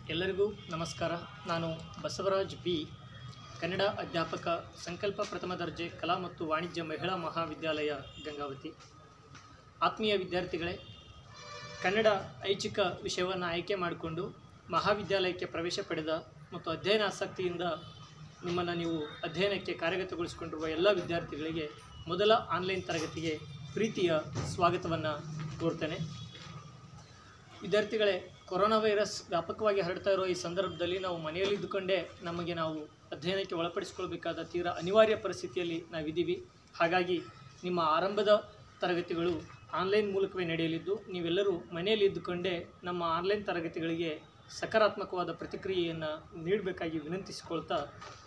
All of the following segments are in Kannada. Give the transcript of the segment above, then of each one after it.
ಎಲ್ಲರಿಗೂ ನಮಸ್ಕಾರ ನಾನು ಬಸವರಾಜ್ ಬಿ ಕನ್ನಡ ಅಧ್ಯಾಪಕ ಸಂಕಲ್ಪ ಪ್ರಥಮ ದರ್ಜೆ ಕಲಾ ಮತ್ತು ವಾಣಿಜ್ಯ ಮಹಿಳಾ ಮಹಾವಿದ್ಯಾಲಯ ಗಂಗಾವತಿ ಆತ್ಮೀಯ ವಿದ್ಯಾರ್ಥಿಗಳೇ ಕನ್ನಡ ಐಚ್ಛಿಕ ವಿಷಯವನ್ನು ಆಯ್ಕೆ ಮಾಡಿಕೊಂಡು ಮಹಾವಿದ್ಯಾಲಯಕ್ಕೆ ಪ್ರವೇಶ ಪಡೆದ ಮತ್ತು ಅಧ್ಯಯನ ಆಸಕ್ತಿಯಿಂದ ನಿಮ್ಮನ್ನು ನೀವು ಅಧ್ಯಯನಕ್ಕೆ ಕಾರ್ಯಗತಗೊಳಿಸಿಕೊಂಡಿರುವ ಎಲ್ಲ ವಿದ್ಯಾರ್ಥಿಗಳಿಗೆ ಮೊದಲ ಆನ್ಲೈನ್ ತರಗತಿಗೆ ಪ್ರೀತಿಯ ಸ್ವಾಗತವನ್ನು ಕೋರ್ತೇನೆ ವಿದ್ಯಾರ್ಥಿಗಳೇ ಕೊರೋನಾ ವೈರಸ್ ವ್ಯಾಪಕವಾಗಿ ಹರಡ್ತಾ ಇರೋ ಈ ಸಂದರ್ಭದಲ್ಲಿ ನಾವು ಮನೆಯಲ್ಲಿ ಇದ್ದುಕೊಂಡೇ ನಮಗೆ ನಾವು ಅಧ್ಯಯನಕ್ಕೆ ಒಳಪಡಿಸಿಕೊಳ್ಬೇಕಾದ ತೀರಾ ಅನಿವಾರ್ಯ ಪರಿಸ್ಥಿತಿಯಲ್ಲಿ ನಾವಿದ್ದೀವಿ ಹಾಗಾಗಿ ನಿಮ್ಮ ಆರಂಭದ ತರಗತಿಗಳು ಆನ್ಲೈನ್ ಮೂಲಕವೇ ನಡೆಯಲಿದ್ದು ನೀವೆಲ್ಲರೂ ಮನೆಯಲ್ಲಿ ಇದ್ದುಕೊಂಡೇ ನಮ್ಮ ಆನ್ಲೈನ್ ತರಗತಿಗಳಿಗೆ ಸಕಾರಾತ್ಮಕವಾದ ಪ್ರತಿಕ್ರಿಯೆಯನ್ನು ನೀಡಬೇಕಾಗಿ ವಿನಂತಿಸಿಕೊಳ್ತಾ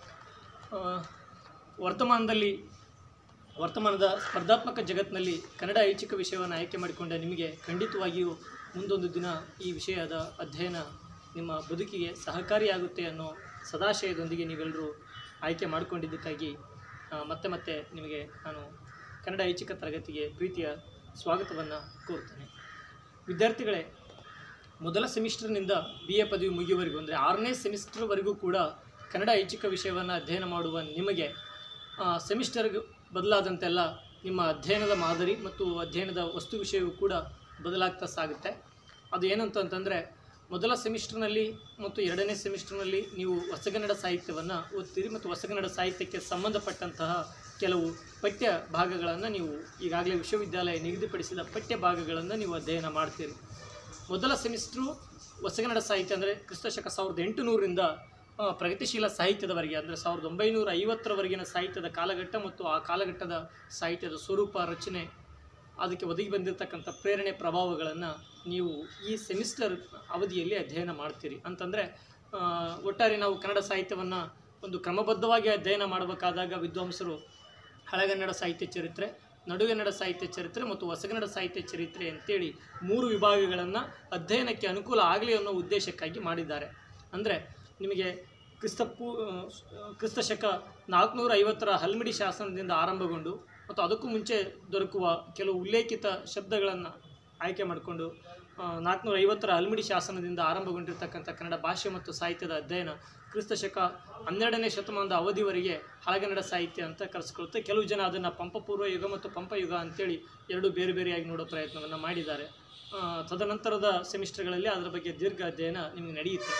ಆ, ವರ್ತಮಾನದಲ್ಲಿ ವರ್ತಮಾನದ ಸ್ಪರ್ಧಾತ್ಮಕ ಜಗತ್ತಿನಲ್ಲಿ ಕನ್ನಡ ಐಚ್ಛಿಕ ವಿಷಯವನ್ನು ಆಯ್ಕೆ ಮಾಡಿಕೊಂಡ ನಿಮಗೆ ಖಂಡಿತವಾಗಿಯೂ ಮುಂದೊಂದು ದಿನ ಈ ವಿಷಯದ ಅಧ್ಯಯನ ನಿಮ್ಮ ಬದುಕಿಗೆ ಸಹಕಾರಿಯಾಗುತ್ತೆ ಅನ್ನೋ ಸದಾಶಯದೊಂದಿಗೆ ನೀವೆಲ್ಲರೂ ಆಯ್ಕೆ ಮಾಡಿಕೊಂಡಿದ್ದಕ್ಕಾಗಿ ಆ, ಮತ್ತೆ ಮತ್ತೆ ನಿಮಗೆ ನಾನು ಕನ್ನಡ ಐಚ್ಛಿಕ ತರಗತಿಗೆ ಪ್ರೀತಿಯ ಸ್ವಾಗತವನ್ನು ಕೋರ್ತೇನೆ ವಿದ್ಯಾರ್ಥಿಗಳೇ ಮೊದಲ ಸೆಮಿಸ್ಟರ್ನಿಂದ ಬಿ ಎ ಪದವಿ ಮುಗಿಯುವವರೆಗೂ ಅಂದರೆ ಆರನೇ ಸೆಮಿಸ್ಟರ್ವರೆಗೂ ಕೂಡ ಕನ್ನಡ ಐಚ್ಛಿಕ ವಿಷಯವನ್ನು ಅಧ್ಯಯನ ಮಾಡುವ ನಿಮಗೆ ಆ, ಸೆಮಿಸ್ಟರ್ಗೆ ಬದಲಾದಂತೆಲ್ಲ ನಿಮ್ಮ ಅಧ್ಯಯನದ ಮಾದರಿ ಮತ್ತು ಅಧ್ಯಯನದ ವಸ್ತು ವಿಷಯವೂ ಕೂಡ ಬದಲಾಗ್ತಾ ಸಾಗುತ್ತೆ ಅದು ಏನಂತ ಅಂತಂದರೆ ಮೊದಲ ಸೆಮಿಸ್ಟರ್ನಲ್ಲಿ ಮತ್ತು ಎರಡನೇ ಸೆಮಿಸ್ಟರ್ನಲ್ಲಿ ನೀವು ಹೊಸಗನ್ನಡ ಸಾಹಿತ್ಯವನ್ನು ಓದ್ತೀರಿ ಮತ್ತು ಹೊಸಗನ್ನಡ ಸಾಹಿತ್ಯಕ್ಕೆ ಸಂಬಂಧಪಟ್ಟಂತಹ ಕೆಲವು ಪಠ್ಯ ಭಾಗಗಳನ್ನು ನೀವು ಈಗಾಗಲೇ ವಿಶ್ವವಿದ್ಯಾಲಯ ನಿಗದಿಪಡಿಸಿದ ಪಠ್ಯ ಭಾಗಗಳನ್ನು ನೀವು ಅಧ್ಯಯನ ಮಾಡ್ತೀರಿ ಮೊದಲ ಸೆಮಿಸ್ಟ್ರು ಹೊಸಗನ್ನಡ ಸಾಹಿತ್ಯ ಅಂದರೆ ಕ್ರಿಸ್ತಶಕ ಸಾವಿರದ ಎಂಟುನೂರರಿಂದ ಆ, ಪ್ರಗತಿಶೀಲ ಸಾಹಿತ್ಯದವರೆಗೆ ಅಂದರೆ ಸಾವಿರದ ಒಂಬೈನೂರ ಐವತ್ತರವರೆಗಿನ ಸಾಹಿತ್ಯದ ಕಾಲಘಟ್ಟ ಮತ್ತು ಆ ಕಾಲಘಟ್ಟದ ಸಾಹಿತ್ಯದ ಸ್ವರೂಪ ರಚನೆ ಅದಕ್ಕೆ ಒದಗಿ ಬಂದಿರತಕ್ಕಂಥ ಪ್ರೇರಣೆ ಪ್ರಭಾವಗಳನ್ನು ನೀವು ಈ ಸೆಮಿಸ್ಟರ್ ಅವಧಿಯಲ್ಲಿ ಅಧ್ಯಯನ ಮಾಡ್ತೀರಿ ಅಂತಂದರೆ ಆ, ಒಟ್ಟಾರೆ ನಾವು ಕನ್ನಡ ಸಾಹಿತ್ಯವನ್ನು ಒಂದು ಕ್ರಮಬದ್ಧವಾಗಿ ಅಧ್ಯಯನ ಮಾಡಬೇಕಾದಾಗ ವಿದ್ವಾಂಸರು ಹಳೆಗನ್ನಡ ಸಾಹಿತ್ಯ ಚರಿತ್ರೆ ನಡುಗನ್ನಡ ಸಾಹಿತ್ಯ ಚರಿತ್ರೆ ಮತ್ತು ಹೊಸಗನ್ನಡ ಸಾಹಿತ್ಯ ಚರಿತ್ರೆ ಅಂತೇಳಿ ಮೂರು ವಿಭಾಗಗಳನ್ನು ಅಧ್ಯಯನಕ್ಕೆ ಅನುಕೂಲ ಆಗಲಿ ಅನ್ನೋ ಉದ್ದೇಶಕ್ಕಾಗಿ ಮಾಡಿದ್ದಾರೆ ಅಂದರೆ ನಿಮಗೆ ಕ್ರಿಸ್ತಪೂ ಕ್ರಿಸ್ತಶಕ ನಾಲ್ಕುನೂರ ಐವತ್ತರ ಹಲ್ಮಿಡಿ ಶಾಸನದಿಂದ ಆರಂಭಗೊಂಡು ಮತ್ತು ಅದಕ್ಕೂ ಮುಂಚೆ ದೊರಕುವ ಕೆಲವು ಉಲ್ಲೇಖಿತ ಶಬ್ದಗಳನ್ನು ಆಯ್ಕೆ ಮಾಡಿಕೊಂಡು ನಾಲ್ಕುನೂರ ಐವತ್ತರ ಹಲ್ಮಿಡಿ ಶಾಸನದಿಂದ ಆರಂಭಗೊಂಡಿರ್ತಕ್ಕಂಥ ಕನ್ನಡ ಭಾಷೆ ಮತ್ತು ಸಾಹಿತ್ಯದ ಅಧ್ಯಯನ ಕ್ರಿಸ್ತಶಕ ಹನ್ನೆರಡನೇ ಶತಮಾನದ ಅವಧಿವರೆಗೆ ಹಳಗನ್ನಡ ಸಾಹಿತ್ಯ ಅಂತ ಕರೆಸ್ಕೊಳುತ್ತೆ ಕೆಲವು ಜನ ಅದನ್ನು ಪಂಪಪೂರ್ವ ಯುಗ ಮತ್ತು ಪಂಪಯುಗ ಅಂತೇಳಿ ಎರಡು ಬೇರೆ ಬೇರೆಯಾಗಿ ನೋಡೋ ಪ್ರಯತ್ನವನ್ನು ಮಾಡಿದ್ದಾರೆ ಆ, ತದನಂತರದ ಸೆಮಿಸ್ಟರ್ಗಳಲ್ಲಿ ಅದರ ಬಗ್ಗೆ ದೀರ್ಘ ಅಧ್ಯಯನ ನಿಮಗೆ ನಡೆಯುತ್ತೆ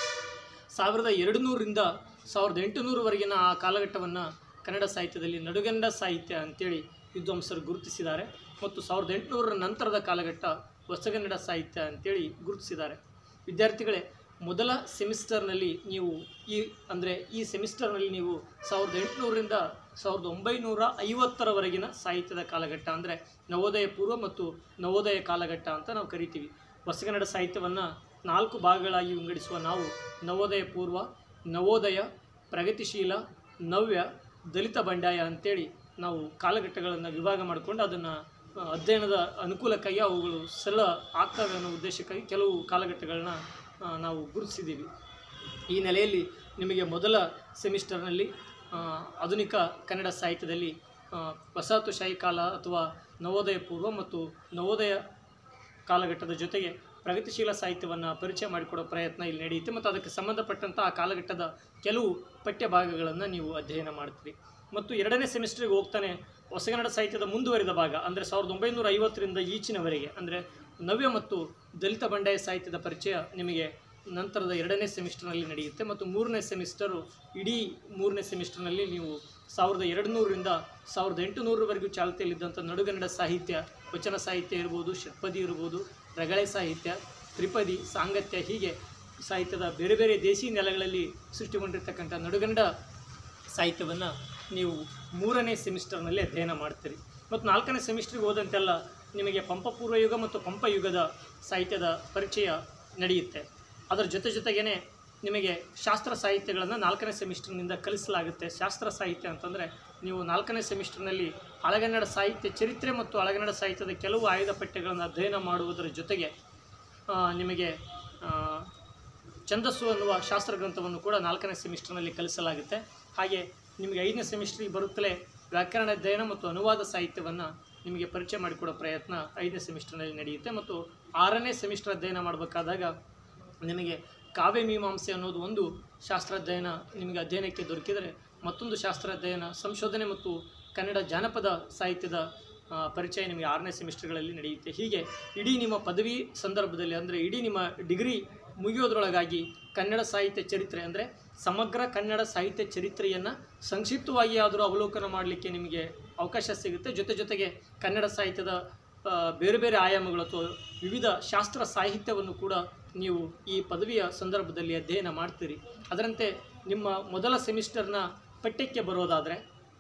ಸಾವಿರದ ಎರಡು ನೂರರಿಂದ ಸಾವಿರದ ಎಂಟುನೂರವರೆಗಿನ ಆ ಕಾಲಘಟ್ಟವನ್ನು ಕನ್ನಡ ಸಾಹಿತ್ಯದಲ್ಲಿ ನಡುಗನ್ನಡ ಸಾಹಿತ್ಯ ಅಂತೇಳಿ ವಿದ್ವಾಂಸರು ಗುರುತಿಸಿದ್ದಾರೆ ಮತ್ತು ಸಾವಿರದ ಎಂಟುನೂರರ ನಂತರದ ಕಾಲಘಟ್ಟ ಹೊಸಗನ್ನಡ ಸಾಹಿತ್ಯ ಅಂತೇಳಿ ಗುರುತಿಸಿದ್ದಾರೆ ವಿದ್ಯಾರ್ಥಿಗಳೇ ಮೊದಲ ಸೆಮಿಸ್ಟರ್ನಲ್ಲಿ ನೀವು ಈ ಅಂದರೆ ಈ ಸೆಮಿಸ್ಟರ್ನಲ್ಲಿ ನೀವು ಸಾವಿರದ ಎಂಟುನೂರರಿಂದ ಸಾವಿರದ ಒಂಬೈನೂರ ಐವತ್ತರವರೆಗಿನ ಸಾಹಿತ್ಯದ ಕಾಲಘಟ್ಟ ಅಂದರೆ ನವೋದಯ ಪೂರ್ವ ಮತ್ತು ನವೋದಯ ಕಾಲಘಟ್ಟ ಅಂತ ನಾವು ಕರಿತೀವಿ ಹೊಸಗನ್ನಡ ಸಾಹಿತ್ಯವನ್ನು ನಾಲ್ಕು ಭಾಗಗಳಾಗಿ ವಿಂಗಡಿಸುವ ನಾವು ನವೋದಯ ಪೂರ್ವ ನವೋದಯ ಪ್ರಗತಿಶೀಲ ನವ್ಯ ದಲಿತ ಬಂಡಾಯ ಅಂತೇಳಿ ನಾವು ಕಾಲಘಟ್ಟಗಳನ್ನು ವಿಭಾಗ ಮಾಡಿಕೊಂಡು ಅದನ್ನು ಅಧ್ಯಯನದ ಅನುಕೂಲಕ್ಕಾಗಿ ಅವುಗಳು ಸರಳ ಆಗ್ತವೆ ಅನ್ನೋ ಉದ್ದೇಶಕ್ಕಾಗಿ ಕೆಲವು ಕಾಲಘಟ್ಟಗಳನ್ನ ಆ, ನಾವು ಗುರುತಿಸಿದ್ದೀವಿ ಈ ನೆಲೆಯಲ್ಲಿ ನಿಮಗೆ ಮೊದಲ ಸೆಮಿಸ್ಟರ್ನಲ್ಲಿ ಆ, ಆಧುನಿಕ ಕನ್ನಡ ಸಾಹಿತ್ಯದಲ್ಲಿ ಆ, ವಸಾಹತುಶಾಹಿ ಕಾಲ ಅಥವಾ ನವೋದಯ ಪೂರ್ವ ಮತ್ತು ನವೋದಯ ಕಾಲಘಟ್ಟದ ಜೊತೆಗೆ ಪ್ರಗತಿಶೀಲ ಸಾಹಿತ್ಯವನ್ನು ಪರಿಚಯ ಮಾಡಿಕೊಡೋ ಪ್ರಯತ್ನ ಇಲ್ಲಿ ನಡೆಯುತ್ತೆ ಮತ್ತು ಅದಕ್ಕೆ ಸಂಬಂಧಪಟ್ಟಂಥ ಆ ಕಾಲಘಟ್ಟದ ಕೆಲವು ಪಠ್ಯ ಭಾಗಗಳನ್ನು ನೀವು ಅಧ್ಯಯನ ಮಾಡ್ತೀರಿ ಮತ್ತು ಎರಡನೇ ಸೆಮಿಸ್ಟ್ರಿಗೆ ಹೋಗ್ತಾನೆ ಹೊಸಗನ್ನಡ ಸಾಹಿತ್ಯದ ಮುಂದುವರಿದ ಭಾಗ ಅಂದರೆ ಸಾವಿರದ ಒಂಬೈನೂರ ಐವತ್ತರಿಂದ ಈಚಿನವರೆಗೆ ಅಂದರೆ ನವ್ಯ ಮತ್ತು ದಲಿತ ಬಂಡಾಯ ಸಾಹಿತ್ಯದ ಪರಿಚಯ ನಿಮಗೆ ನಂತರದ ಎರಡನೇ ಸೆಮಿಸ್ಟರ್ನಲ್ಲಿ ನಡೆಯುತ್ತೆ ಮತ್ತು ಮೂರನೇ ಸೆಮಿಸ್ಟರು ಇಡೀ ಮೂರನೇ ಸೆಮಿಸ್ಟರ್ನಲ್ಲಿ ನೀವು ಸಾವಿರದ ಎರಡು ನೂರರಿಂದ ಸಾವಿರದ ಎಂಟುನೂರವರೆಗೂ ಚಾಲ್ತಿಯಲ್ಲಿದ್ದಂಥ ನಡುಗನ್ನಡ ಸಾಹಿತ್ಯ ವಚನ ಸಾಹಿತ್ಯ ಇರ್ಬೋದು ಷಟ್ಪದಿ ಇರ್ಬೋದು ರಗಳೆ ಸಾಹಿತ್ಯ ತ್ರಿಪದಿ ಸಾಂಗತ್ಯ ಹೀಗೆ ಸಾಹಿತ್ಯದ ಬೇರೆ ಬೇರೆ ದೇಸಿ ನೆಲಗಳಲ್ಲಿ ಸೃಷ್ಟಿಗೊಂಡಿರ್ತಕ್ಕಂಥ ನಡುಗನ್ನಡ ಸಾಹಿತ್ಯವನ್ನು ನೀವು ಮೂರನೇ ಸೆಮಿಸ್ಟರ್ನಲ್ಲಿ ಅಧ್ಯಯನ ಮಾಡ್ತೀರಿ ಮತ್ತು ನಾಲ್ಕನೇ ಸೆಮಿಸ್ಟ್ರಿಗೆ ಹೋದಂತೆಲ್ಲ ನಿಮಗೆ ಪಂಪಪೂರ್ವ ಯುಗ ಮತ್ತು ಪಂಪಯುಗದ ಸಾಹಿತ್ಯದ ಪರಿಚಯ ನಡೆಯುತ್ತೆ ಅದರ ಜೊತೆ ಜೊತೆಗೇ ನಿಮಗೆ ಶಾಸ್ತ್ರ ಸಾಹಿತ್ಯಗಳನ್ನು ನಾಲ್ಕನೇ ಸೆಮಿಸ್ಟರ್ನಿಂದ ಕಲಿಸಲಾಗುತ್ತೆ ಶಾಸ್ತ್ರ ಸಾಹಿತ್ಯ ಅಂತಂದರೆ ನೀವು ನಾಲ್ಕನೇ ಸೆಮಿಸ್ಟರ್ನಲ್ಲಿ ಹಳಗನ್ನಡ ಸಾಹಿತ್ಯ ಚರಿತ್ರೆ ಮತ್ತು ಹಳಗನ್ನಡ ಸಾಹಿತ್ಯದ ಕೆಲವು ಆಯುಧ ಪಠ್ಯಗಳನ್ನು ಅಧ್ಯಯನ ಮಾಡುವುದರ ಜೊತೆಗೆ ಆ, ನಿಮಗೆ ಆ, ಛಂದಸ್ಸು ಅನ್ನುವ ಶಾಸ್ತ್ರ ಗ್ರಂಥವನ್ನು ಕೂಡ ನಾಲ್ಕನೇ ಸೆಮಿಸ್ಟರ್ನಲ್ಲಿ ಕಲಿಸಲಾಗುತ್ತೆ ಹಾಗೆ ನಿಮಗೆ ಐದನೇ ಸೆಮಿಸ್ಟ್ರಿಗೆ ಬರುತ್ತಲೇ ವ್ಯಾಕರಣ ಅಧ್ಯಯನ ಮತ್ತು ಅನುವಾದ ಸಾಹಿತ್ಯವನ್ನು ನಿಮಗೆ ಪರಿಚಯ ಮಾಡಿಕೊಡೋ ಪ್ರಯತ್ನ ಐದನೇ ಸೆಮಿಸ್ಟರ್ನಲ್ಲಿ ನಡೆಯುತ್ತೆ ಮತ್ತು ಆರನೇ ಸೆಮಿಸ್ಟರ್ ಅಧ್ಯಯನ ಮಾಡಬೇಕಾದಾಗ ನಿಮಗೆ ಕಾವ್ಯ ಮೀಮಾಂಸೆ ಅನ್ನೋದು ಒಂದು ಶಾಸ್ತ್ರಾಧ್ಯಯನ ನಿಮಗೆ ಅಧ್ಯಯನಕ್ಕೆ ದೊರಕಿದರೆ ಮತ್ತೊಂದು ಶಾಸ್ತ್ರಾಧ್ಯಯನ ಸಂಶೋಧನೆ ಮತ್ತು ಕನ್ನಡ ಜಾನಪದ ಸಾಹಿತ್ಯದ ಆ, ಪರಿಚಯ ನಿಮಗೆ ಆರನೇ ಸೆಮಿಸ್ಟರ್ಗಳಲ್ಲಿ ನಡೆಯುತ್ತೆ ಹೀಗೆ ಇಡೀ ನಿಮ್ಮ ಪದವಿ ಸಂದರ್ಭದಲ್ಲಿ ಅಂದರೆ ಇಡೀ ನಿಮ್ಮ ಡಿಗ್ರಿ ಮುಗಿಯೋದ್ರೊಳಗಾಗಿ ಕನ್ನಡ ಸಾಹಿತ್ಯ ಚರಿತ್ರೆ ಅಂದರೆ ಸಮಗ್ರ ಕನ್ನಡ ಸಾಹಿತ್ಯ ಚರಿತ್ರೆಯನ್ನು ಸಂಕ್ಷಿಪ್ತವಾಗಿ ಆದರೂ ಅವಲೋಕನ ಮಾಡಲಿಕ್ಕೆ ನಿಮಗೆ ಅವಕಾಶ ಸಿಗುತ್ತೆ ಜೊತೆ ಜೊತೆಗೆ ಕನ್ನಡ ಸಾಹಿತ್ಯದ ಆ, ಬೇರೆ ಬೇರೆ ಆಯಾಮಗಳು ಅಥವಾ ವಿವಿಧ ಶಾಸ್ತ್ರ ಸಾಹಿತ್ಯವನ್ನು ಕೂಡ ನೀವು ಈ ಪದವಿಯ ಸಂದರ್ಭದಲ್ಲಿ ಅಧ್ಯಯನ ಮಾಡ್ತೀರಿ ಅದರಂತೆ ನಿಮ್ಮ ಮೊದಲ ಸೆಮಿಸ್ಟರ್ನ ಪಠ್ಯಕ್ಕೆ ಬರೋದಾದರೆ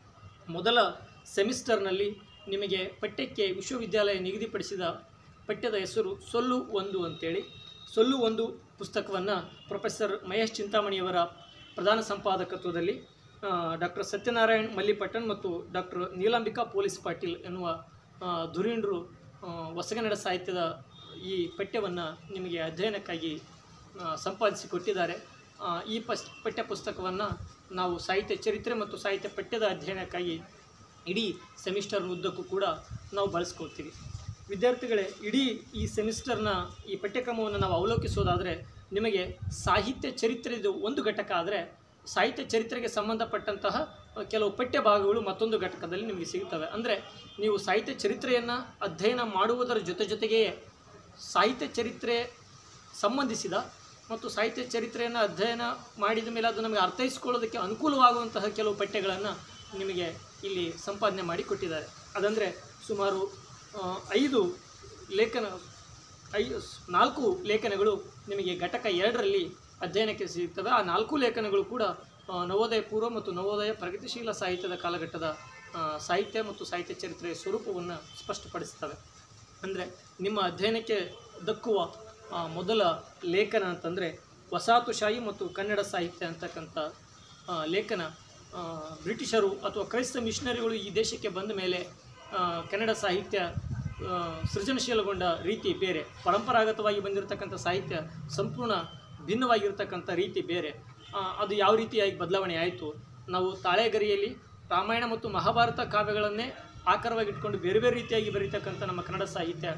ಮೊದಲ ಸೆಮಿಸ್ಟರ್ನಲ್ಲಿ ನಿಮಗೆ ಪಠ್ಯಕ್ಕೆ ವಿಶ್ವವಿದ್ಯಾಲಯ ನಿಗದಿಪಡಿಸಿದ ಪಠ್ಯದ ಹೆಸರು ಸೊಲ್ಲು ಒಂದು ಅಂತೇಳಿ ಸೊಲ್ಲು ಒಂದು ಪುಸ್ತಕವನ್ನು ಪ್ರೊಫೆಸರ್ ಮಹೇಶ್ ಚಿಂತಾಮಣಿಯವರ ಪ್ರಧಾನ ಸಂಪಾದಕತ್ವದಲ್ಲಿ ಡಾಕ್ಟರ್ ಸತ್ಯನಾರಾಯಣ್ ಮಲ್ಲಿಪಟ್ಟಣ್ ಮತ್ತು ಡಾಕ್ಟರ್ ನೀಲಾಂಬಿಕಾ ಪೊಲೀಸ್ ಪಾಟೀಲ್ ಎನ್ನುವ ಆ, ಧುರೀಣರು ಆ, ಹೊಸಗನ್ನಡ ಸಾಹಿತ್ಯದ ಈ ಪಠ್ಯವನ್ನು ನಿಮಗೆ ಅಧ್ಯಯನಕ್ಕಾಗಿ ಆ, ಸಂಪಾದಿಸಿ ಕೊಟ್ಟಿದ್ದಾರೆ ಆ, ಈ ಪಸ್ ಪಠ್ಯ ಪುಸ್ತಕವನ್ನು ನಾವು ಸಾಹಿತ್ಯ ಚರಿತ್ರೆ ಮತ್ತು ಸಾಹಿತ್ಯ ಪಠ್ಯದ ಅಧ್ಯಯನಕ್ಕಾಗಿ ಇಡೀ ಸೆಮಿಸ್ಟರ್ ಉದ್ದಕ್ಕೂ ಕೂಡ ನಾವು ಬಳಸ್ಕೊಳ್ತೀವಿ ವಿದ್ಯಾರ್ಥಿಗಳೇ ಇಡೀ ಈ ಸೆಮಿಸ್ಟರ್ನ ಈ ಪಠ್ಯಕ್ರಮವನ್ನು ನಾವು ಅವಲೋಕಿಸೋದಾದರೆ ನಿಮಗೆ ಸಾಹಿತ್ಯ ಚರಿತ್ರೆದು ಒಂದು ಘಟಕ ಆದರೆ ಸಾಹಿತ್ಯ ಚರಿತ್ರೆಗೆ ಸಂಬಂಧಪಟ್ಟಂತಹ ಕೆಲವು ಪಠ್ಯ ಭಾಗಗಳು ಮತ್ತೊಂದು ಘಟಕದಲ್ಲಿ ನಿಮಗೆ ಸಿಗುತ್ತವೆ ಅಂದರೆ ನೀವು ಸಾಹಿತ್ಯ ಚರಿತ್ರೆಯನ್ನು ಅಧ್ಯಯನ ಮಾಡುವುದರ ಜೊತೆ ಜೊತೆಗೆಯೇ ಸಾಹಿತ್ಯ ಚರಿತ್ರೆ ಸಂಬಂಧಿಸಿದ ಮತ್ತು ಸಾಹಿತ್ಯ ಚರಿತ್ರೆಯನ್ನು ಅಧ್ಯಯನ ಮಾಡಿದ ಮೇಲೆ ಅದು ನಮಗೆ ಅರ್ಥೈಸ್ಕೊಳ್ಳೋದಕ್ಕೆ ಅನುಕೂಲವಾಗುವಂತಹ ಕೆಲವು ಪಠ್ಯಗಳನ್ನು ನಿಮಗೆ ಇಲ್ಲಿ ಸಂಪಾದನೆ ಮಾಡಿ ಕೊಟ್ಟಿದ್ದಾರೆ ಅದಂದರೆ ಸುಮಾರು ಆ, ಐದು ಲೇಖನ ಐ ನಾಲ್ಕು ಲೇಖನಗಳು ನಿಮಗೆ ಘಟಕ ಎರಡರಲ್ಲಿ ಅಧ್ಯಯನಕ್ಕೆ ಸಿಗುತ್ತವೆ ಆ ನಾಲ್ಕು ಲೇಖನಗಳು ಕೂಡ ಆ, ನವೋದಯ ಪೂರ್ವ ಮತ್ತು ನವೋದಯ ಪ್ರಗತಿಶೀಲ ಸಾಹಿತ್ಯದ ಕಾಲಘಟ್ಟದ ಆ, ಸಾಹಿತ್ಯ ಮತ್ತು ಸಾಹಿತ್ಯ ಚರಿತ್ರೆಯ ಸ್ವರೂಪವನ್ನು ಸ್ಪಷ್ಟಪಡಿಸ್ತವೆ ಅಂದರೆ ನಿಮ್ಮ ಅಧ್ಯಯನಕ್ಕೆ ದಕ್ಕುವ ಆ, ಮೊದಲ ಲೇಖನ ಅಂತಂದರೆ ವಸಾಹತುಶಾಹಿ ಮತ್ತು ಕನ್ನಡ ಸಾಹಿತ್ಯ ಅಂತಕ್ಕಂಥ ಆ, ಲೇಖನ ಆ, ಬ್ರಿಟಿಷರು ಅಥವಾ ಕ್ರೈಸ್ತ ಮಿಷನರಿಗಳು ಈ ದೇಶಕ್ಕೆ ಬಂದ ಮೇಲೆ ಆ, ಕನ್ನಡ ಸಾಹಿತ್ಯ ಆ, ಸೃಜನಶೀಲಗೊಂಡ ರೀತಿ ಬೇರೆ ಪರಂಪರಾಗತವಾಗಿ ಬಂದಿರತಕ್ಕಂಥ ಸಾಹಿತ್ಯ ಸಂಪೂರ್ಣ ಭಿನ್ನವಾಗಿರ್ತಕ್ಕಂಥ ರೀತಿ ಬೇರೆ ಆ, ಅದು ಯಾವ ರೀತಿಯಾಗಿ ಬದಲಾವಣೆ ಆಯಿತು ನಾವು ತಾಳೆಗರಿಯಲ್ಲಿ ರಾಮಾಯಣ ಮತ್ತು ಮಹಾಭಾರತ ಕಾವ್ಯಗಳನ್ನೇ ಆಕಾರವಾಗಿ ಇಟ್ಕೊಂಡು ಬೇರೆ ಬೇರೆ ರೀತಿಯಾಗಿ ಬರೀತಕ್ಕಂಥ ನಮ್ಮ ಕನ್ನಡ ಸಾಹಿತ್ಯ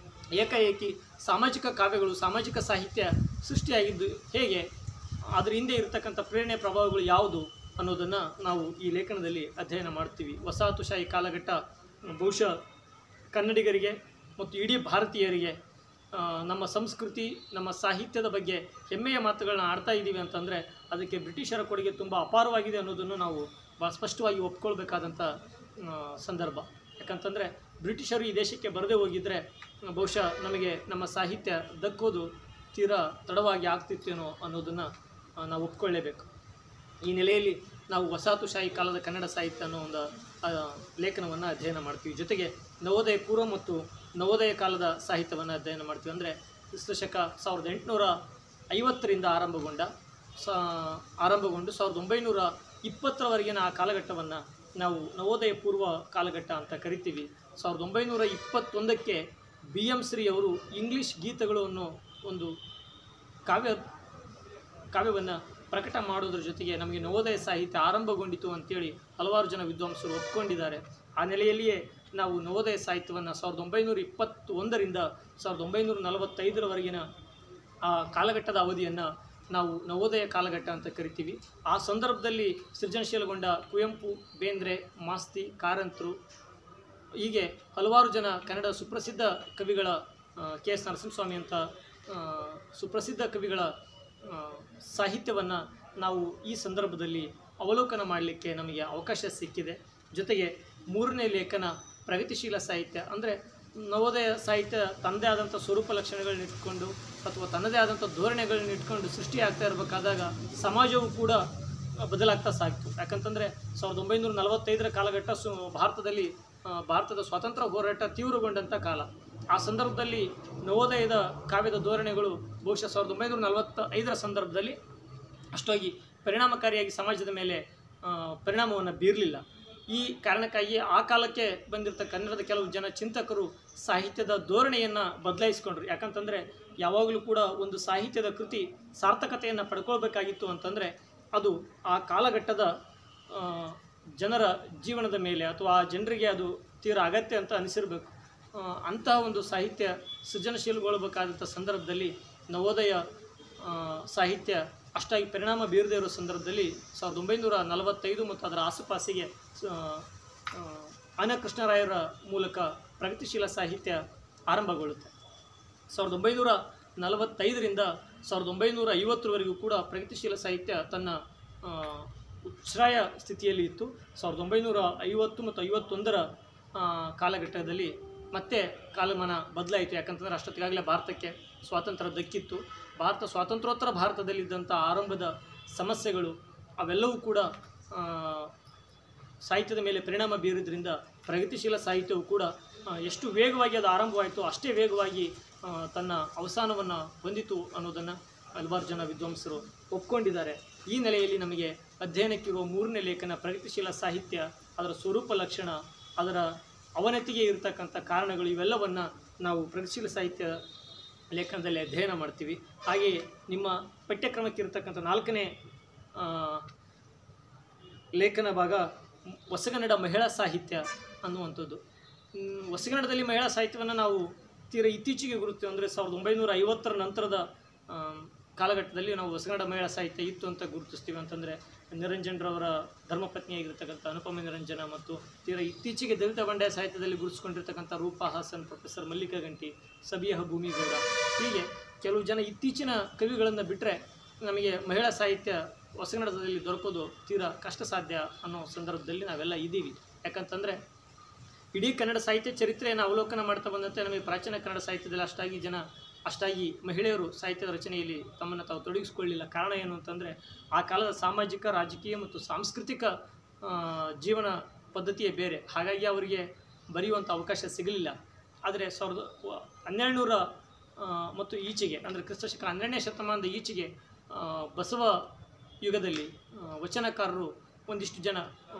ಏಕಾಏಕಿ ಸಾಮಾಜಿಕ ಕಾವ್ಯಗಳು ಸಾಮಾಜಿಕ ಸಾಹಿತ್ಯ ಸೃಷ್ಟಿಯಾಗಿದ್ದು ಹೇಗೆ ಅದ್ರ ಹಿಂದೆ ಇರತಕ್ಕಂಥ ಪ್ರೇರಣೆ ಪ್ರಭಾವಗಳು ಯಾವುದು ಅನ್ನೋದನ್ನು ನಾವು ಈ ಲೇಖನದಲ್ಲಿ ಅಧ್ಯಯನ ಮಾಡ್ತೀವಿ ವಸಾಹತುಶಾಹಿ ಕಾಲಘಟ್ಟ ಬಹುಶಃ ಕನ್ನಡಿಗರಿಗೆ ಮತ್ತು ಇಡೀ ಭಾರತೀಯರಿಗೆ ಆ, ನಮ್ಮ ಸಂಸ್ಕೃತಿ ನಮ್ಮ ಸಾಹಿತ್ಯದ ಬಗ್ಗೆ ಹೆಮ್ಮೆಯ ಮಾತುಗಳನ್ನ ಆಡ್ತಾ ಇದ್ದೀವಿ ಅಂತಂದರೆ ಅದಕ್ಕೆ ಬ್ರಿಟಿಷರ ಕೊಡುಗೆ ತುಂಬ ಅಪಾರವಾಗಿದೆ ಅನ್ನೋದನ್ನು ನಾವು ಭಾಳ ಸ್ಪಷ್ಟವಾಗಿ ಒಪ್ಕೊಳ್ಬೇಕಾದಂಥ ಆ, ಸಂದರ್ಭ ಯಾಕಂತಂದರೆ ಬ್ರಿಟಿಷರು ಈ ದೇಶಕ್ಕೆ ಬರದೇ ಹೋಗಿದ್ದರೆ ಬಹುಶಃ ನಮಗೆ ನಮ್ಮ ಸಾಹಿತ್ಯ ದಕ್ಕೋದು ತೀರಾ ತಡವಾಗಿ ಆಗ್ತಿತ್ತೇನೋ ಅನ್ನೋದನ್ನು ಆ, ನಾವು ಒಪ್ಕೊಳ್ಳೇಬೇಕು ಈ ನೆಲೆಯಲ್ಲಿ ನಾವು ವಸಾಹತುಶಾಹಿ ಕಾಲದ ಕನ್ನಡ ಸಾಹಿತ್ಯ ಅನ್ನೋ ಒಂದು ಲೇಖನವನ್ನು ಅಧ್ಯಯನ ಮಾಡ್ತೀವಿ ಜೊತೆಗೆ ನವೋದಯ ಪೂರ್ವ ಮತ್ತು ನವೋದಯ ಕಾಲದ ಸಾಹಿತ್ಯವನ್ನು ಅಧ್ಯಯನ ಮಾಡ್ತೀವಿ ಅಂದರೆ ಕ್ರಿಸ್ತಶಕ ಸಾವಿರದ ಎಂಟುನೂರ ಐವತ್ತರಿಂದ ಆರಂಭಗೊಂಡ ಸ ಆರಂಭಗೊಂಡು ಸಾವಿರದ ಒಂಬೈನೂರ ಇಪ್ಪತ್ತರವರೆಗಿನ ಆ ಕಾಲಘಟ್ಟವನ್ನು ನಾವು ನವೋದಯ ಪೂರ್ವ ಕಾಲಘಟ್ಟ ಅಂತ ಕರಿತೀವಿ ಸಾವಿರದ ಒಂಬೈನೂರ ಇಪ್ಪತ್ತೊಂದಕ್ಕೆ ಬಿ ಎಂ ಶ್ರೀ ಅವರು ಇಂಗ್ಲೀಷ್ ಗೀತಗಳು ಅನ್ನೋ ಒಂದು ಕಾವ್ಯ ಕಾವ್ಯವನ್ನು ಪ್ರಕಟ ಮಾಡೋದ್ರ ಜೊತೆಗೆ ನಮಗೆ ನವೋದಯ ಸಾಹಿತ್ಯ ಆರಂಭಗೊಂಡಿತು ಅಂತೇಳಿ ಹಲವಾರು ಜನ ವಿದ್ವಾಂಸರು ಒಪ್ಕೊಂಡಿದ್ದಾರೆ ಆ ನೆಲೆಯಲ್ಲಿಯೇ ನಾವು ನವೋದಯ ಸಾಹಿತ್ಯವನ್ನು ಸಾವಿರದ ಒಂಬೈನೂರ ಇಪ್ಪತ್ತೊಂದರಿಂದ ಸಾವಿರದ ಒಂಬೈನೂರ ನಲವತ್ತೈದರವರೆಗಿನ ಆ ಕಾಲಘಟ್ಟದ ಅವಧಿಯನ್ನು ನಾವು ನವೋದಯ ಕಾಲಘಟ್ಟ ಅಂತ ಕರಿತೀವಿ ಆ ಸಂದರ್ಭದಲ್ಲಿ ಸೃಜನಶೀಲಗೊಂಡ ಕುವೆಂಪು ಬೇಂದ್ರೆ ಮಾಸ್ತಿ ಕಾರಂತರು ಹೀಗೆ ಹಲವಾರು ಜನ ಕನ್ನಡ ಸುಪ್ರಸಿದ್ಧ ಕವಿಗಳ ಕೆ ಎಸ್ ನರಸಿಂಹಸ್ವಾಮಿ ಅಂತ ಆ, ಸುಪ್ರಸಿದ್ಧ ಕವಿಗಳ ಸಾಹಿತ್ಯವನ್ನು ನಾವು ಈ ಸಂದರ್ಭದಲ್ಲಿ ಅವಲೋಕನ ಮಾಡಲಿಕ್ಕೆ ನಮಗೆ ಅವಕಾಶ ಸಿಕ್ಕಿದೆ ಜೊತೆಗೆ ಮೂರನೇ ಲೇಖನ ಪ್ರಗತಿಶೀಲ ಸಾಹಿತ್ಯ ಅಂದರೆ ನವೋದಯ ಸಾಹಿತ್ಯ ತನ್ನದೇ ಆದಂಥ ಸ್ವರೂಪ ಲಕ್ಷಣಗಳನ್ನ ಇಟ್ಕೊಂಡು ಅಥವಾ ತನ್ನದೇ ಆದಂಥ ಧೋರಣೆಗಳನ್ನ ಇಟ್ಕೊಂಡು ಸೃಷ್ಟಿಯಾಗ್ತಾ ಇರಬೇಕಾದಾಗ ಸಮಾಜವು ಕೂಡ ಬದಲಾಗ್ತಾ ಸಾಗಿತು ಯಾಕಂತಂದರೆ ಸಾವಿರದ ಒಂಬೈನೂರ ನಲವತ್ತೈದರ ಕಾಲಘಟ್ಟ ಸು ಭಾರತದಲ್ಲಿ ಆ, ಭಾರತದ ಸ್ವಾತಂತ್ರ್ಯ ಹೋರಾಟ ತೀವ್ರಗೊಂಡಂಥ ಕಾಲ ಆ ಸಂದರ್ಭದಲ್ಲಿ ನವೋದಯದ ಕಾವ್ಯದ ಧೋರಣೆಗಳು ಬಹುಶಃ ಸಾವಿರದ ಒಂಬೈನೂರ ನಲವತ್ತ ಐದರ ಸಂದರ್ಭದಲ್ಲಿ ಅಷ್ಟೊಂದು ಪರಿಣಾಮಕಾರಿಯಾಗಿ ಸಮಾಜದ ಮೇಲೆ ಪರಿಣಾಮವನ್ನು ಬೀರಲಿಲ್ಲ ಈ ಕಾರಣಕ್ಕಾಗಿ ಆ ಕಾಲಕ್ಕೆ ಬಂದಿರತ ಕನ್ನಡದ ಕೆಲವು ಜನ ಚಿಂತಕರು ಸಾಹಿತ್ಯದ ಧೋರಣೆಯನ್ನು ಬದಲಾಯಿಸ್ಕೊಂಡ್ರು ಯಾಕಂತಂದರೆ ಯಾವಾಗಲೂ ಕೂಡ ಒಂದು ಸಾಹಿತ್ಯದ ಕೃತಿ ಸಾರ್ಥಕತೆಯನ್ನು ಪಡ್ಕೊಳ್ಬೇಕಾಗಿತ್ತು ಅಂತಂದರೆ ಅದು ಆ ಕಾಲಘಟ್ಟದ ಆ, ಜನರ ಜೀವನದ ಮೇಲೆ ಅಥವಾ ಆ ಜನರಿಗೆ ಅದು ತೀರಾ ಅಗತ್ಯ ಅಂತ ಅನಿಸಿರಬೇಕು ಅಂತಹ ಒಂದು ಸಾಹಿತ್ಯ ಸೃಜನಶೀಲಗೊಳ್ಳಬೇಕಾದಂಥ ಸಂದರ್ಭದಲ್ಲಿ ನವೋದಯ ಆ, ಸಾಹಿತ್ಯ ಅಷ್ಟಾಗಿ ಪರಿಣಾಮ ಬೀರದೇ ಇರೋ ಸಂದರ್ಭದಲ್ಲಿ ಸಾವಿರದ ಒಂಬೈನೂರ ನಲವತ್ತೈದು ಮತ್ತು ಅದರ ಆಸುಪಾಸಿಗೆ ಆ, ಆ, ಅನ ಕೃಷ್ಣರಾಯರ ಮೂಲಕ ಪ್ರಗತಿಶೀಲ ಸಾಹಿತ್ಯ ಆರಂಭಗೊಳ್ಳುತ್ತೆ ಸಾವಿರದ ಒಂಬೈನೂರ ನಲವತ್ತೈದರಿಂದ ಸಾವಿರದ ಒಂಬೈನೂರ ಐವತ್ತರವರೆಗೂ ಕೂಡ ಪ್ರಗತಿಶೀಲ ಸಾಹಿತ್ಯ ತನ್ನ ಆ, ಉಚ್ಛ್ರಾಯ ಸ್ಥಿತಿಯಲ್ಲಿ ಇತ್ತು ಸಾವಿರದ ಒಂಬೈನೂರ ಐವತ್ತು ಮತ್ತು ಐವತ್ತೊಂದರ ಆ, ಕಾಲಘಟ್ಟದಲ್ಲಿ ಮತ್ತೆ ಕಾಲಮಾನ ಬದಲಾಯಿತು ಯಾಕಂತಂದರೆ ಅಷ್ಟೊತ್ತಿಗಾಗಲೇ ಭಾರತಕ್ಕೆ ಸ್ವಾತಂತ್ರ್ಯ ದಕ್ಕಿತ್ತು ಭಾರತ ಸ್ವಾತಂತ್ರ್ಯೋತ್ತರ ಭಾರತದಲ್ಲಿದ್ದಂಥ ಆರಂಭದ ಸಮಸ್ಯೆಗಳು ಅವೆಲ್ಲವೂ ಕೂಡ ಆ, ಸಾಹಿತ್ಯದ ಮೇಲೆ ಪರಿಣಾಮ ಬೀರಿದ್ರಿಂದ ಪ್ರಗತಿಶೀಲ ಸಾಹಿತ್ಯವು ಕೂಡ ಆ, ಎಷ್ಟು ವೇಗವಾಗಿ ಅದು ಆರಂಭವಾಯಿತು ಅಷ್ಟೇ ವೇಗವಾಗಿ ಆ, ತನ್ನ ಅವಸಾನವನ್ನು ಹೊಂದಿತು ಅನ್ನೋದನ್ನು ಹಲವಾರು ಜನ ವಿದ್ವಾಂಸರು ಒಪ್ಕೊಂಡಿದ್ದಾರೆ ಈ ನೆಲೆಯಲ್ಲಿ ನಮಗೆ ಅಧ್ಯಯನಕ್ಕಿರುವ ಮೂರನೇ ಲೇಖನ ಪ್ರಗತಿಶೀಲ ಸಾಹಿತ್ಯ ಅದರ ಸ್ವರೂಪ ಲಕ್ಷಣ ಅದರ ಅವನತಿಗೆ ಇರತಕ್ಕಂಥ ಕಾರಣಗಳು ಇವೆಲ್ಲವನ್ನು ನಾವು ಪ್ರಗತಿಶೀಲ ಸಾಹಿತ್ಯ ಲೇಖನದಲ್ಲಿ ಅಧ್ಯಯನ ಮಾಡ್ತೀವಿ ಹಾಗೆಯೇ ನಿಮ್ಮ ಪಠ್ಯಕ್ರಮಕ್ಕೆ ಇರತಕ್ಕಂಥ ನಾಲ್ಕನೇ ಆ, ಲೇಖನ ಭಾಗ ಮ್- ಹೊಸಗನ್ನಡ ಮಹಿಳಾ ಸಾಹಿತ್ಯ ಅನ್ನುವಂಥದ್ದು ಮ್, ಹೊಸಗನ್ನಡದಲ್ಲಿ ಮಹಿಳಾ ಸಾಹಿತ್ಯವನ್ನು ನಾವು ತೀರಾ ಇತ್ತೀಚೆಗೆ ಗುರುತು ಅಂದರೆ ಸಾವಿರದ ಒಂಬೈನೂರ ಐವತ್ತರ ನಂತರದ ಆಮ್, ಕಾಲಘಟ್ಟದಲ್ಲಿ ನಾವು ಹೊಸಗನ್ನಡ ಮಹಿಳಾ ಸಾಹಿತ್ಯ ಇತ್ತು ಅಂತ ಗುರುತಿಸ್ತೀವಿ ಅಂತಂದರೆ ನಿರಂಜನರವರ ಧರ್ಮಪತ್ನಿಯಾಗಿರ್ತಕ್ಕಂಥ ಅನುಪಮ ನಿರಂಜನ ಮತ್ತು ತೀರಾ ಇತ್ತೀಚೆಗೆ ದಲಿತ ಬಂಡೆಯ ಸಾಹಿತ್ಯದಲ್ಲಿ ಗುರುತಿಸ್ಕೊಂಡಿರ್ತಕ್ಕಂಥ ರೂಪಾ ಹಾಸನ್ ಪ್ರೊಫೆಸರ್ ಮಲ್ಲಿಕಾ ಗಂಟಿ ಸಬಿಯಹ ಭೂಮಿಗೌಡ ಹೀಗೆ ಕೆಲವು ಜನ ಇತ್ತೀಚಿನ ಕವಿಗಳನ್ನು ಬಿಟ್ಟರೆ ನಮಗೆ ಮಹಿಳಾ ಸಾಹಿತ್ಯ ಹೊಸಗನ್ನಡದಲ್ಲಿ ದೊರಕೋದು ತೀರಾ ಕಷ್ಟ ಸಾಧ್ಯ ಅನ್ನೋ ಸಂದರ್ಭದಲ್ಲಿ ನಾವೆಲ್ಲ ಇದ್ದೀವಿ ಯಾಕಂತಂದರೆ ಇಡೀ ಕನ್ನಡ ಸಾಹಿತ್ಯ ಚರಿತ್ರೆಯನ್ನು ಅವಲೋಕನ ಮಾಡ್ತಾ ಬಂದಂತೆ ನಮಗೆ ಪ್ರಾಚೀನ ಕನ್ನಡ ಸಾಹಿತ್ಯದಲ್ಲಿ ಅಷ್ಟಾಗಿ ಜನ ಅಷ್ಟಾಗಿ ಮಹಿಳೆಯರು ಸಾಹಿತ್ಯದ ರಚನೆಯಲ್ಲಿ ತಮ್ಮನ್ನು ತಾವು ತೊಡಗಿಸಿಕೊಳ್ಳಿಲ್ಲ ಕಾರಣ ಏನು ಅಂತಂದರೆ ಆ ಕಾಲದ ಸಾಮಾಜಿಕ ರಾಜಕೀಯ ಮತ್ತು ಸಾಂಸ್ಕೃತಿಕ ಆ, ಜೀವನ ಪದ್ಧತಿಯೇ ಬೇರೆ ಹಾಗಾಗಿ ಅವರಿಗೆ ಬರೆಯುವಂಥ ಅವಕಾಶ ಸಿಗಲಿಲ್ಲ ಆದರೆ ಸಾವಿರದ ವ- ಹನ್ನೆರಡುನೂರ ಆ, ಮತ್ತು ಈಚೆಗೆ ಅಂದರೆ ಕ್ರಿಸ್ತಶಕ ಹನ್ನೆರಡನೇ ಶತಮಾನದ ಈಚೆಗೆ ಆ, ಬಸವ ಯುಗದಲ್ಲಿ ಆ, ವಚನಕಾರರು ಒಂದಿಷ್ಟು ಜನ ಆ,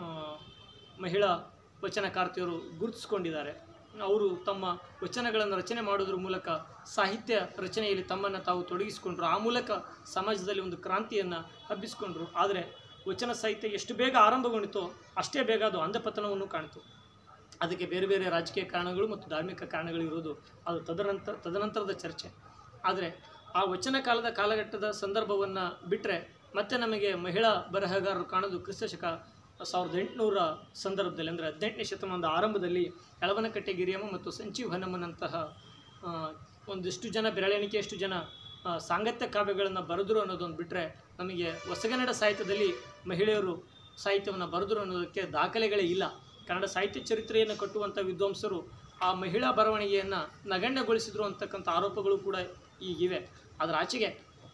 ಮಹಿಳಾ ವಚನಕಾರ್ತಿಯರು ಗುರುತಿಸ್ಕೊಂಡಿದ್ದಾರೆ ಅವರು ತಮ್ಮ ವಚನಗಳನ್ನು ರಚನೆ ಮಾಡೋದ್ರ ಮೂಲಕ ಸಾಹಿತ್ಯ ರಚನೆಯಲ್ಲಿ ತಮ್ಮನ್ನು ತಾವು ತೊಡಗಿಸಿಕೊಂಡ್ರು ಆ ಮೂಲಕ ಸಮಾಜದಲ್ಲಿ ಒಂದು ಕ್ರಾಂತಿಯನ್ನು ಹಬ್ಬಿಸಿಕೊಂಡ್ರು ಆದರೆ ವಚನ ಸಾಹಿತ್ಯ ಎಷ್ಟು ಬೇಗ ಆರಂಭಗೊಂಡಿತೋ ಅಷ್ಟೇ ಬೇಗ ಅದು ಅಂಧಪತನವನ್ನು ಕಾಣಿತು ಅದಕ್ಕೆ ಬೇರೆ ಬೇರೆ ರಾಜಕೀಯ ಕಾರಣಗಳು ಮತ್ತು ಧಾರ್ಮಿಕ ಕಾರಣಗಳು ಇರೋದು ಅದು ತದನಂತರ ತದನಂತರದ ಚರ್ಚೆ ಆದರೆ ಆ ವಚನ ಕಾಲದ ಕಾಲಘಟ್ಟದ ಸಂದರ್ಭವನ್ನು ಬಿಟ್ಟರೆ ಮತ್ತೆ ನಮಗೆ ಮಹಿಳಾ ಬರಹಗಾರರು ಕಾಣೋದು ಕ್ರಿಸ್ತಶಕ ಸಾವಿರದ ಎಂಟುನೂರ ಸಂದರ್ಭದಲ್ಲಿ ಅಂದರೆ ಹದಿನೆಂಟನೇ ಶತಮಾನದ ಆರಂಭದಲ್ಲಿ ಯಳವನಕಟ್ಟೆ ಗಿರಿಯಮ್ಮ ಮತ್ತು ಸಂಜೀವ್ ಹನುಮನಂತಹ ಆ, ಒಂದಿಷ್ಟು ಜನ ಬೆರಳೆಣಿಕೆಯಷ್ಟು ಜನ ಆ, ಸಾಂಗತ್ಯ ಕಾವ್ಯಗಳನ್ನು ಬರೆದರು ಅನ್ನೋದೊಂದು ಬಿಟ್ಟರೆ ನಮಗೆ ಹೊಸಗನ್ನಡ ಸಾಹಿತ್ಯದಲ್ಲಿ ಮಹಿಳೆಯರು ಸಾಹಿತ್ಯವನ್ನು ಬರೆದರು ಅನ್ನೋದಕ್ಕೆ ದಾಖಲೆಗಳೇ ಇಲ್ಲ ಕನ್ನಡ ಸಾಹಿತ್ಯ ಚರಿತ್ರೆಯನ್ನು ಕಟ್ಟುವಂಥ ವಿದ್ವಾಂಸರು ಆ ಮಹಿಳಾ ಬರವಣಿಗೆಯನ್ನು ನಗಣ್ಯಗೊಳಿಸಿದ್ರು ಅಂತಕ್ಕಂಥ ಆರೋಪಗಳು ಕೂಡ ಈಗಿವೆ ಅದರ ಆಚೆಗೆ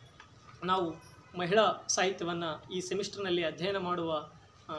ನಾವು ಮಹಿಳಾ ಸಾಹಿತ್ಯವನ್ನು ಈ ಸೆಮಿಸ್ಟರ್ನಲ್ಲಿ ಅಧ್ಯಯನ ಮಾಡುವ ಆ,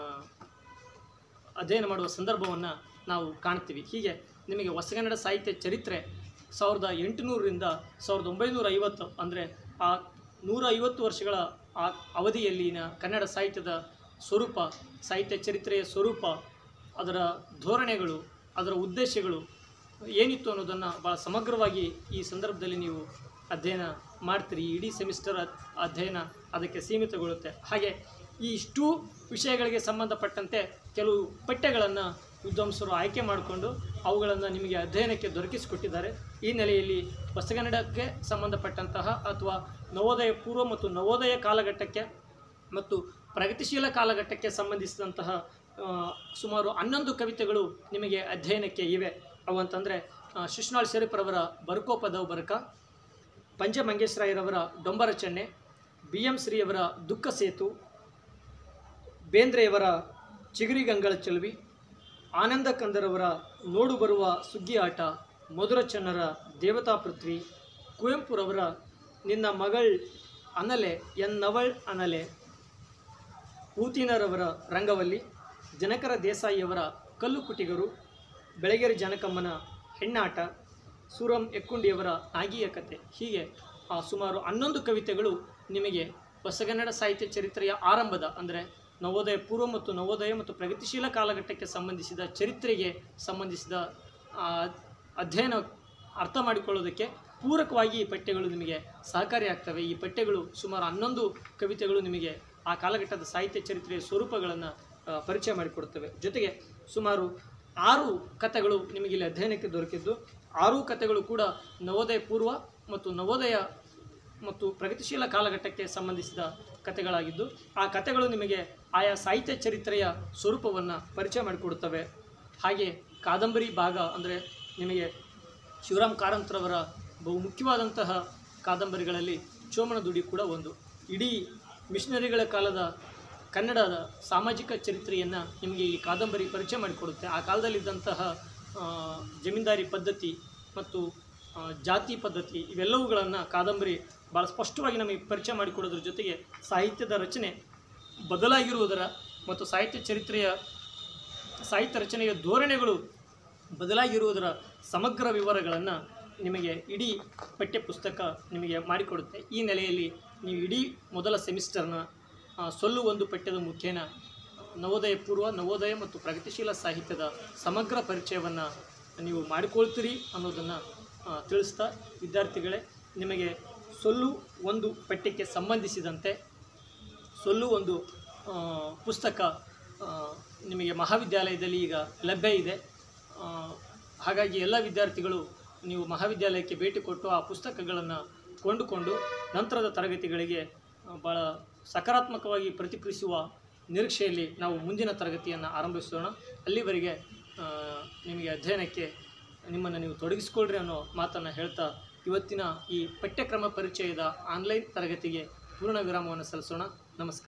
ಅಧ್ಯಯನ ಮಾಡುವ ಸಂದರ್ಭವನ್ನು ನಾವು ಕಾಣ್ತೀವಿ ಹೀಗೆ ನಿಮಗೆ ಹೊಸಗನ್ನಡ ಸಾಹಿತ್ಯ ಚರಿತ್ರೆ ಸಾವಿರದ ಎಂಟುನೂರರಿಂದ ಸಾವಿರದ ಒಂಬೈನೂರ ಐವತ್ತು ಅಂದರೆ ಆ ನೂರ ಐವತ್ತು ವರ್ಷಗಳ ಆ ಅವಧಿಯಲ್ಲಿನ ಕನ್ನಡ ಸಾಹಿತ್ಯದ ಸ್ವರೂಪ ಸಾಹಿತ್ಯ ಚರಿತ್ರೆಯ ಸ್ವರೂಪ ಅದರ ಧೋರಣೆಗಳು ಅದರ ಉದ್ದೇಶಗಳು ಏನಿತ್ತು ಅನ್ನೋದನ್ನು ಭಾಳ ಸಮಗ್ರವಾಗಿ ಈ ಸಂದರ್ಭದಲ್ಲಿ ನೀವು ಅಧ್ಯಯನ ಮಾಡ್ತೀರಿ ಇಡೀ ಸೆಮಿಸ್ಟರ್ ಅದ್- ಅಧ್ಯಯನ ಅದಕ್ಕೆ ಸೀಮಿತಗೊಳ್ಳುತ್ತೆ ಹಾಗೆ ಈ ಇಷ್ಟೂ ವಿಷಯಗಳಿಗೆ ಸಂಬಂಧಪಟ್ಟಂತೆ ಕೆಲವು ಪಠ್ಯಗಳನ್ನು ವಿದ್ವಾಂಸರು ಆಯ್ಕೆ ಮಾಡಿಕೊಂಡು ಅವುಗಳನ್ನು ನಿಮಗೆ ಅಧ್ಯಯನಕ್ಕೆ ದೊರಕಿಸಿಕೊಟ್ಟಿದ್ದಾರೆ ಈ ನೆಲೆಯಲ್ಲಿ ಹೊಸಗನ್ನಡಕ್ಕೆ ಸಂಬಂಧಪಟ್ಟಂತಹ ಅಥವಾ ನವೋದಯ ಪೂರ್ವ ಮತ್ತು ನವೋದಯ ಕಾಲಘಟ್ಟಕ್ಕೆ ಮತ್ತು ಪ್ರಗತಿಶೀಲ ಕಾಲಘಟ್ಟಕ್ಕೆ ಸಂಬಂಧಿಸಿದಂತಹ ಆ, ಸುಮಾರು ಹನ್ನೊಂದು ಕವಿತೆಗಳು ನಿಮಗೆ ಅಧ್ಯಯನಕ್ಕೆ ಇವೆ ಅವು ಅಂತಂದರೆ ಶಿಶ್ನಾಳ್ ಶರೀಫ್ರವರ ಬರಕೋಪದವು ಬರಕ ಪಂಜ ಮಂಗೇಶ್ರಾಯರವರ ಡೊಂಬರ ಚೆನ್ನೆ ಬಿ ಎಂ ಶ್ರೀಯವರ ದುಃಖ ಸೇತು ಬೇಂದ್ರೆಯವರ ಚಿಗುರಿಗಂಗಳ ಚೆಲುವಿ ಆನಂದ ಕಂದರವರ ನೋಡು ಬರುವ ಸುಗ್ಗಿ ಆಟ ಮಧುರ ಚನ್ನರ ದೇವತಾ ಪೃಥ್ವಿ ಕುವೆಂಪುರವರ ನಿನ್ನ ಮಗಳ್ ಅನಲೆ ಎನ್ನವಳ್ ಅನಲೆ ಪೂತಿನರವರ ರಂಗವಲ್ಲಿ ಜನಕರ ದೇಸಾಯಿಯವರ ಕಲ್ಲು ಕುಟಿಗರು ಬೆಳಗೆರೆ ಜನಕಮ್ಮನ ಹೆಣ್ಣಾಟ ಸೂರಂ ಎಕ್ಕುಂಡಿಯವರ ನಾಗಿಯ ಕತೆ ಹೀಗೆ ಆ ಸುಮಾರು ಹನ್ನೊಂದು ಕವಿತೆಗಳು ನಿಮಗೆ ಹೊಸಗನ್ನಡ ಸಾಹಿತ್ಯ ಚರಿತ್ರೆಯ ಆರಂಭದ ಅಂದರೆ ನವೋದಯ ಪೂರ್ವ ಮತ್ತು ನವೋದಯ ಮತ್ತು ಪ್ರಗತಿಶೀಲ ಕಾಲಘಟ್ಟಕ್ಕೆ ಸಂಬಂಧಿಸಿದ ಚರಿತ್ರೆಗೆ ಸಂಬಂಧಿಸಿದ ಆ, ಅಧ್ಯಯನ ಅರ್ಥ ಮಾಡಿಕೊಳ್ಳೋದಕ್ಕೆ ಪೂರಕವಾಗಿ ಈ ಪಠ್ಯಗಳು ನಿಮಗೆ ಸಹಕಾರಿಯಾಗ್ತವೆ ಈ ಪಠ್ಯಗಳು ಸುಮಾರು ಹನ್ನೊಂದು ಕವಿತೆಗಳು ನಿಮಗೆ ಆ ಕಾಲಘಟ್ಟದ ಸಾಹಿತ್ಯ ಚರಿತ್ರೆಯ ಸ್ವರೂಪಗಳನ್ನು ಆ, ಪರಿಚಯ ಮಾಡಿಕೊಡುತ್ತವೆ ಜೊತೆಗೆ ಸುಮಾರು ಆರು ಕಥೆಗಳು ನಿಮಗೆ ಇಲ್ಲಿ ಅಧ್ಯಯನಕ್ಕೆ ದೊರಕಿದ್ದು ಆರೂ ಕಥೆಗಳು ಕೂಡ ನವೋದಯ ಪೂರ್ವ ಮತ್ತು ನವೋದಯ ಮತ್ತು ಪ್ರಗತಿಶೀಲ ಕಾಲಘಟ್ಟಕ್ಕೆ ಸಂಬಂಧಿಸಿದ ಕಥೆಗಳಾಗಿದ್ದು ಆ ಕಥೆಗಳು ನಿಮಗೆ ಆಯಾ ಸಾಹಿತ್ಯ ಚರಿತ್ರೆಯ ಸ್ವರೂಪವನ್ನು ಪರಿಚಯ ಮಾಡಿಕೊಡುತ್ತವೆ ಹಾಗೆ ಕಾದಂಬರಿ ಭಾಗ ಅಂದರೆ ನಿಮಗೆ ಶಿವರಾಮ್ ಕಾರಂತರವರ ಬಹು ಮುಖ್ಯವಾದಂತಹ ಕಾದಂಬರಿಗಳಲ್ಲಿ ಚೋಮನ ದುಡಿ ಕೂಡ ಒಂದು ಇಡೀ ಮಿಷನರಿಗಳ ಕಾಲದ ಕನ್ನಡದ ಸಾಮಾಜಿಕ ಚರಿತ್ರೆಯನ್ನು ನಿಮಗೆ ಈ ಕಾದಂಬರಿ ಪರಿಚಯ ಮಾಡಿಕೊಡುತ್ತೆ ಆ ಕಾಲದಲ್ಲಿದ್ದಂತಹ ಆ, ಜಮೀನ್ದಾರಿ ಪದ್ಧತಿ ಮತ್ತು ಆ, ಜಾತಿ ಪದ್ಧತಿ ಇವೆಲ್ಲವುಗಳನ್ನು ಕಾದಂಬರಿ ಭಾಳ ಸ್ಪಷ್ಟವಾಗಿ ನಮಗೆ ಪರಿಚಯ ಮಾಡಿಕೊಡೋದ್ರ ಜೊತೆಗೆ ಸಾಹಿತ್ಯದ ರಚನೆ ಬದಲಾಗಿರುವುದರ ಮತ್ತು ಸಾಹಿತ್ಯ ಚರಿತ್ರೆಯ ಸಾಹಿತ್ಯ ರಚನೆಯ ಧೋರಣೆಗಳು ಬದಲಾಗಿರುವುದರ ಸಮಗ್ರ ವಿವರಗಳನ್ನು ನಿಮಗೆ ಇಡೀ ಪಠ್ಯ ಪುಸ್ತಕ ನಿಮಗೆ ಮಾಡಿಕೊಡುತ್ತೆ ಈ ನೆಲೆಯಲ್ಲಿ ನೀವು ಇಡೀ ಮೊದಲ ಸೆಮಿಸ್ಟರ್ನ ಆ, ಸೊಲ್ಲು ಒಂದು ಪಠ್ಯದ ಮುಖೇನ ನವೋದಯ ಪೂರ್ವ ನವೋದಯ ಮತ್ತು ಪ್ರಗತಿಶೀಲ ಸಾಹಿತ್ಯದ ಸಮಗ್ರ ಪರಿಚಯವನ್ನು ನೀವು ಮಾಡಿಕೊಳ್ತೀರಿ ಅನ್ನೋದನ್ನು ಆ, ತಿಳಿಸ್ತಾ ವಿದ್ಯಾರ್ಥಿಗಳೇ ನಿಮಗೆ ಸೊಲ್ಲು ಒಂದು ಪಠ್ಯಕ್ಕೆ ಸಂಬಂಧಿಸಿದಂತೆ ಸೊಲ್ಲು ಒಂದು ಆ, ಪುಸ್ತಕ ಆ, ನಿಮಗೆ ಮಹಾವಿದ್ಯಾಲಯದಲ್ಲಿ ಈಗ ಲಭ್ಯ ಇದೆ ಆ, ಹಾಗಾಗಿ ಎಲ್ಲ ವಿದ್ಯಾರ್ಥಿಗಳು ನೀವು ಮಹಾವಿದ್ಯಾಲಯಕ್ಕೆ ಭೇಟಿ ಕೊಟ್ಟು ಆ ಪುಸ್ತಕಗಳನ್ನು ಕೊಂಡುಕೊಂಡು ನಂತರದ ತರಗತಿಗಳಿಗೆ ಆ, ಭಾಳ ಸಕಾರಾತ್ಮಕವಾಗಿ ಪ್ರತಿಕ್ರಿಯಿಸುವ ನಿರೀಕ್ಷೆಯಲ್ಲಿ ನಾವು ಮುಂದಿನ ತರಗತಿಯನ್ನು ಆರಂಭಿಸೋಣ ಅಲ್ಲಿವರೆಗೆ ಆ, ನಿಮಗೆ ಅಧ್ಯಯನಕ್ಕೆ ನಿಮ್ಮನ್ನು ನೀವು ತೊಡಗಿಸ್ಕೊಳ್ರಿ ಅನ್ನೋ ಮಾತನ್ನು ಹೇಳ್ತಾ ಇವತ್ತಿನ ಈ ಪಠ್ಯಕ್ರಮ ಪರಿಚಯದ ಆನ್ಲೈನ್ ತರಗತಿಗೆ ಪೂರ್ಣ ವಿರಾಮವನ್ನು ಸಲ್ಲಿಸೋಣ ನಮಸ್ಕಾರ